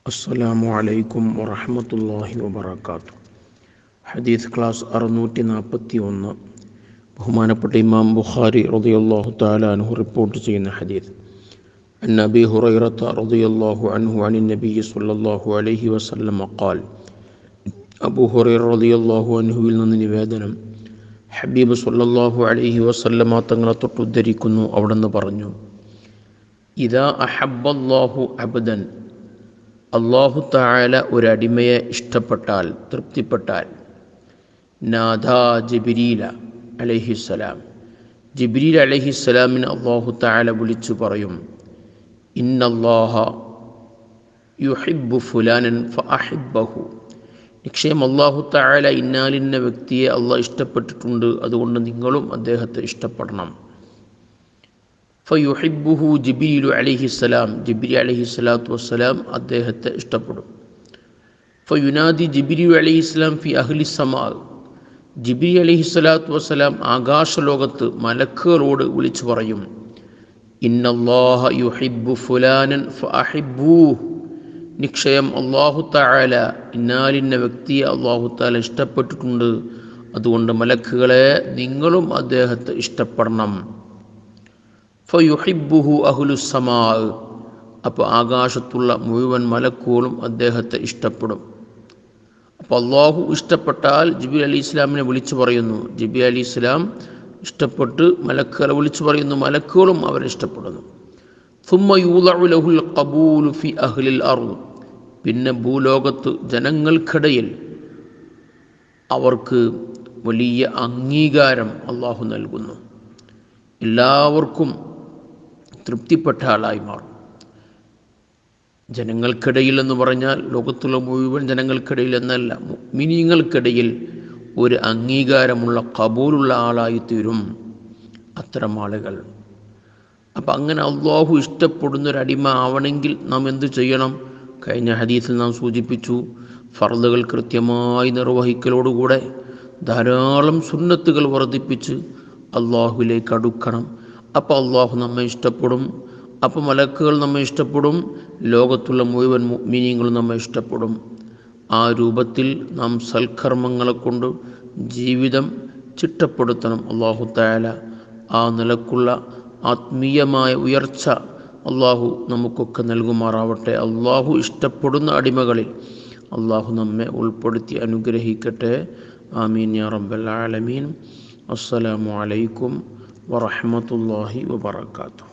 അസ്സലാമു അലൈക്കും വറഹമത്തല്ലാഹി വബർക്കാത്തു ഹദീസ് ക്ലാസ് അറുന്നൂറ്റി നാൽപ്പത്തി ഒന്ന് ബഹുമാനപ്പെട്ട ഇമാം ബുഖാരി റളിയല്ലാഹു തആല അൻഹു റിപ്പോർട്ട് ചെയ്യുന്ന ഹദീസ് عن أبي هريرة رضي الله عنه عن النبي صلى الله عليه وسلم قال അബു ഹുറൈറ റളിയല്ലാഹു അൻഹുവിൽ നിന്ന് നിവേദനം ഹബീബ് സല്ലല്ലാഹു അലൈഹി വസല്ലമ തങ്ങളെ തൊട്ട് ഉദ്ധരിക്കുന്നു അവിടുന്ന് പറഞ്ഞു ഇതാ അഹബ്ബല്ലാഹു അബ്ദൻ അള്ളാഹു താല ഒരടിമയെ ഇഷ്ടപ്പെട്ടാൽ തൃപ്തിപ്പെട്ടാൽ നാഥാ ജിബിരീല അലഹിസ്സലാം ജിബിരീൽ അലഹിസ്സലാമിന് അള്ളാഹു താല വിളിച്ചു പറയും ഇന്നല്ലാഹ യുഹിബ്ബു ഫുലാനൻ ഫ അഹിബ്ബഹു നിക്ഷയം അള്ളാഹു താല ഇന്നാലിന്ന വ്യക്തിയെ അള്ളാഹ് ഇഷ്ടപ്പെട്ടിട്ടുണ്ട് അതുകൊണ്ട് നിങ്ങളും അദ്ദേഹത്തെ ഇഷ്ടപ്പെടണം ഫയുഹിബുഹു ജിബിരിലു അലിഹിസ്സലാം ജിബിരി അലഹി സ്വലാത്തു വസ്സലാം അദ്ദേഹത്തെ ഇഷ്ടപ്പെടും ഫയുനാദി ജിബിരി അലിഹിസ്ലാം ഫി അഹ്ലി സമാ ജിബിരി അലഹി സ്വലാത്തു വസ്സലാം ആകാശലോകത്ത് മലക്കുകളോട് വിളിച്ചു പറയും ഇന്നല്ലാഹ യുഹിബു ഫുലാനൻ ഫഅഹിബൂ നിക്ഷയം അള്ളാഹു താല ഇന്നാലിന്ന വ്യക്തിയെ അള്ളാഹു താല ഇഷ്ടപ്പെട്ടിട്ടുണ്ട് അതുകൊണ്ട് മലക്കുകളെ നിങ്ങളും അദ്ദേഹത്തെ ഇഷ്ടപ്പെടണം ഫയുഹിബുഹു അഹുലുസമാ അപ്പോൾ ആകാശത്തുള്ള മുഴുവൻ മലക്കുകളും അദ്ദേഹത്തെ ഇഷ്ടപ്പെടും അപ്പോൾ അള്ളാഹു ഇഷ്ടപ്പെട്ടാൽ ജിബി അലി ഇസ്ലാമിനെ വിളിച്ചു പറയുന്നു ജിബി അലി ഇസ്ലാം ഇഷ്ടപ്പെട്ട് മലക്കുകളെ വിളിച്ചു പറയുന്നു മലക്കുകളും അവരെ ഇഷ്ടപ്പെടുന്നു സുമ്മ യൂലഹുൽ കബൂലു ഫി അഹ്ലിൽ അറു പിന്നെ ഭൂലോകത്ത് ജനങ്ങൾക്കിടയിൽ അവർക്ക് വലിയ അംഗീകാരം അള്ളാഹു നൽകുന്നു എല്ലാവർക്കും തൃപ്തിപ്പെട്ട ആളായി മാറും ജനങ്ങൾക്കിടയിൽ എന്ന് പറഞ്ഞാൽ ലോകത്തുള്ള മുഴുവൻ ജനങ്ങൾക്കിടയിൽ എന്നല്ല മിനിങ്ങൾക്കിടയിൽ ഒരു അംഗീകാരമുള്ള കബൂലുള്ള ആളായി തീരും അത്തരം ആളുകൾ അപ്പം അങ്ങനെ അള്ളാഹു ഇഷ്ടപ്പെടുന്ന ഒരു അടിമ ആവണമെങ്കിൽ നാം എന്ത് ചെയ്യണം കഴിഞ്ഞ ഹദീസിൽ നാം സൂചിപ്പിച്ചു ഫർദുകൾ കൃത്യമായി നിർവഹിക്കലോടുകൂടെ ധാരാളം സുന്നത്തുകൾ വർദ്ധിപ്പിച്ച് അള്ളാഹുവിലേക്ക് അടുക്കണം അപ്പോൾ അള്ളാഹു നമ്മെ ഇഷ്ടപ്പെടും അപ്പോൾ മലക്കുകൾ നമ്മെ ഇഷ്ടപ്പെടും ലോകത്തുള്ള മുഴുവൻ മീനിങ്ങളും നമ്മെ ഇഷ്ടപ്പെടും ആ രൂപത്തിൽ നാം സൽക്കർമ്മങ്ങളെ കൊണ്ട് ജീവിതം ചിട്ടപ്പെടുത്തണം അള്ളാഹു താല ആ നിലക്കുള്ള ആത്മീയമായ ഉയർച്ച അള്ളാഹു നമുക്കൊക്കെ നൽകുമാറാവട്ടെ അള്ളാഹു ഇഷ്ടപ്പെടുന്ന അടിമകളിൽ അള്ളാഹു നമ്മെ ഉൾപ്പെടുത്തി അനുഗ്രഹിക്കട്ടെ ആമീൻ യാ റബ്ബൽ ആലമീൻ അസ്സലാമു അലൈക്കും വറഹ്മത്തുള്ളാഹി വബറകാതുഹു